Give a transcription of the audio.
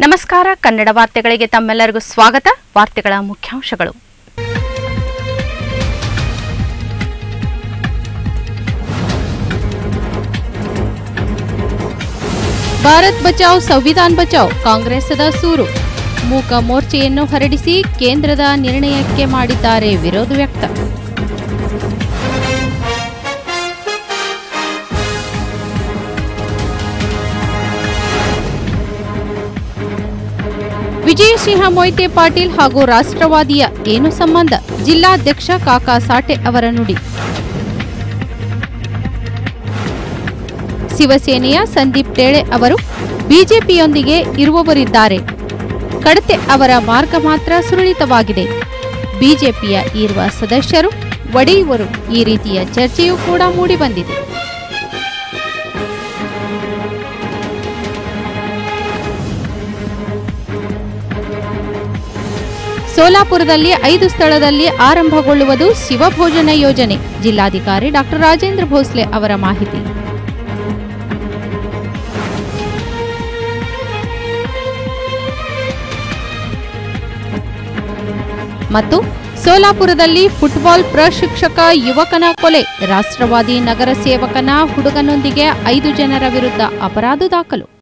ನಮಸ್ಕಾರ ಕನ್ನಡ ವಾರ್ತೆಗಳಿಗೆ ತಮ್ಮೆಲ್ಲರಿಗೂ ಸ್ವಾಗತ ವಾರ್ತೆಗಳ ಮುಖ್ಯಾಂಶಗಳು ಭಾರತ್ ಬಚಾವ್ ಸಂವಿಧಾನ್ ಬಚಾವ್ ಕಾಂಗ್ರೆಸ್ದ ಸೂರು ಮೂಕ ಮೋರ್ಚೆಯನ್ನು ಹೊರಡಿಸಿ ಕೇಂದ್ರದ ನಿರ್ಣಯಕ್ಕೆ ಮಾಡಿದ್ದಾರೆ ವಿರೋಧ ವ್ಯಕ್ತ ವಿಜಯಸಿಂಹ ಮೊಯ್ತೆ ಪಾಟೀಲ್ ಹಾಗೂ ರಾಷ್ಟ್ರವಾದಿಯ ಏನು ಸಂಬಂಧ ಜಿಲ್ಲಾಧ್ಯಕ್ಷ ಕಾಕಾ ಸಾಟೆ ಅವರ ನುಡಿ ಶಿವಸೇನೆಯ ಸಂದೀಪ್ ಟೇಳೆ ಅವರು ಬಿಜೆಪಿಯೊಂದಿಗೆ ಇರುವವರಿದ್ದಾರೆ ಕಡತೆ ಅವರ ಮಾರ್ಗ ಮಾತ್ರ ಸುರಳಿತವಾಗಿದೆ ಬಿಜೆಪಿಯ ಇರುವ ಸದಸ್ಯರು ಒಡೆಯುವರು ಈ ರೀತಿಯ ಚರ್ಚೆಯೂ ಕೂಡ ಮೂಡಿಬಂದಿದೆ ಸೋಲಾಪುರದಲ್ಲಿ ಐದು ಸ್ಥಳದಲ್ಲಿ ಆರಂಭಗೊಳ್ಳುವುದು ಶಿವಭೋಜನ ಯೋಜನೆ ಜಿಲ್ಲಾಧಿಕಾರಿ ಡಾಕ್ಟರ್ ರಾಜೇಂದ್ರ ಭೋಸ್ಲೆ ಅವರ ಮಾಹಿತಿ ಮತ್ತು ಸೋಲಾಪುರದಲ್ಲಿ ಫುಟ್ಬಾಲ್ ಪ್ರಶಿಕ್ಷಕ ಯುವಕನ ಕೊಲೆ ರಾಷ್ಟ್ರವಾದಿ ನಗರ ಸೇವಕನ ಹುಡುಗನೊಂದಿಗೆ ಐದು ಜನರ ವಿರುದ್ಧ ಅಪರಾಧ ದಾಖಲು